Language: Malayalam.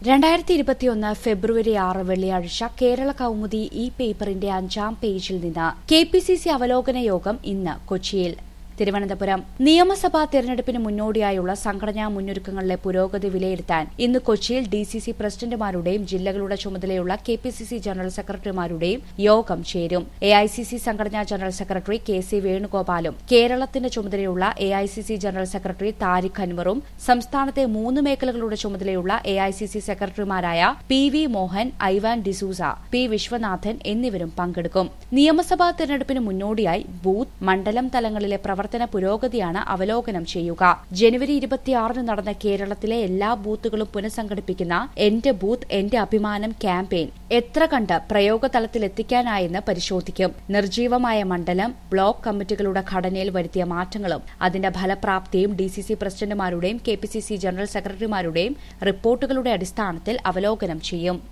രണ്ടായിരത്തി ഇരുപത്തിയൊന്ന് ഫെബ്രുവരി ആറ് വെള്ളിയാഴ്ച കേരള കൌമുദി ഈ പേപ്പറിന്റെ അഞ്ചാം പേജിൽ നിന്ന് കെ പി സി സി അവലോകന യോഗം ഇന്ന് കൊച്ചിയിൽ തിരുവനന്തപുരം നിയമസഭാ തെരഞ്ഞെടുപ്പിന് മുന്നോടിയായുള്ള സംഘടനാ മുന്നൊരുക്കങ്ങളിലെ പുരോഗതി വിലയിരുത്താൻ ഇന്ന് കൊച്ചിയിൽ ഡി സി സി പ്രസിഡന്റുമാരുടെയും ജില്ലകളുടെ ചുമതലയുള്ള K P C C general സെക്രട്ടറിമാരുടെയും യോഗം ചേരും എ ഐ സി സി സംഘടനാ ജനറൽ സെക്രട്ടറി കെ സി വേണുഗോപാലും കേരളത്തിന്റെ ചുമതലയുള്ള A I C C general secretary Tariq അൻവറും സംസ്ഥാനത്തെ മൂന്ന് മേഖലകളുടെ ചുമതലയുള്ള എ ഐ സി സി സെക്രട്ടറിമാരായ P V Mohan Ivan D'Souza P Viswanathan എന്നിവരും പങ്കെടുക്കും നിയമസഭാ തെരഞ്ഞെടുപ്പിന് മുന്നോടിയായി ബൂത്ത് മണ്ഡലം തലങ്ങളിലെ പ്രവർത്തന പുരോഗതിയാണ് അവലോകനം ചെയ്യുക ജനുവരി ഇരുപത്തിയാറിന് നടന്ന കേരളത്തിലെ എല്ലാ ബൂത്തുകളും പുനഃസംഘടിപ്പിക്കുന്ന എന്റെ ബൂത്ത് എന്റെ അഭിമാനം ക്യാമ്പയിൻ എത്ര കണ്ട് പ്രയോഗതലത്തിൽ എത്തിക്കാനായെന്ന് പരിശോധിക്കും നിർജീവമായ മണ്ഡലം ബ്ലോക്ക് കമ്മിറ്റികളുടെ ഘടനയിൽ വരുത്തിയ മാറ്റങ്ങളും അതിന്റെ ഫലപ്രാപ്തിയും ഡി സി സി പ്രസിഡന്റുമാരുടെയും K P C C general സെക്രട്ടറിമാരുടെയും റിപ്പോർട്ടുകളുടെ അടിസ്ഥാനത്തിൽ അവലോകനം ചെയ്യും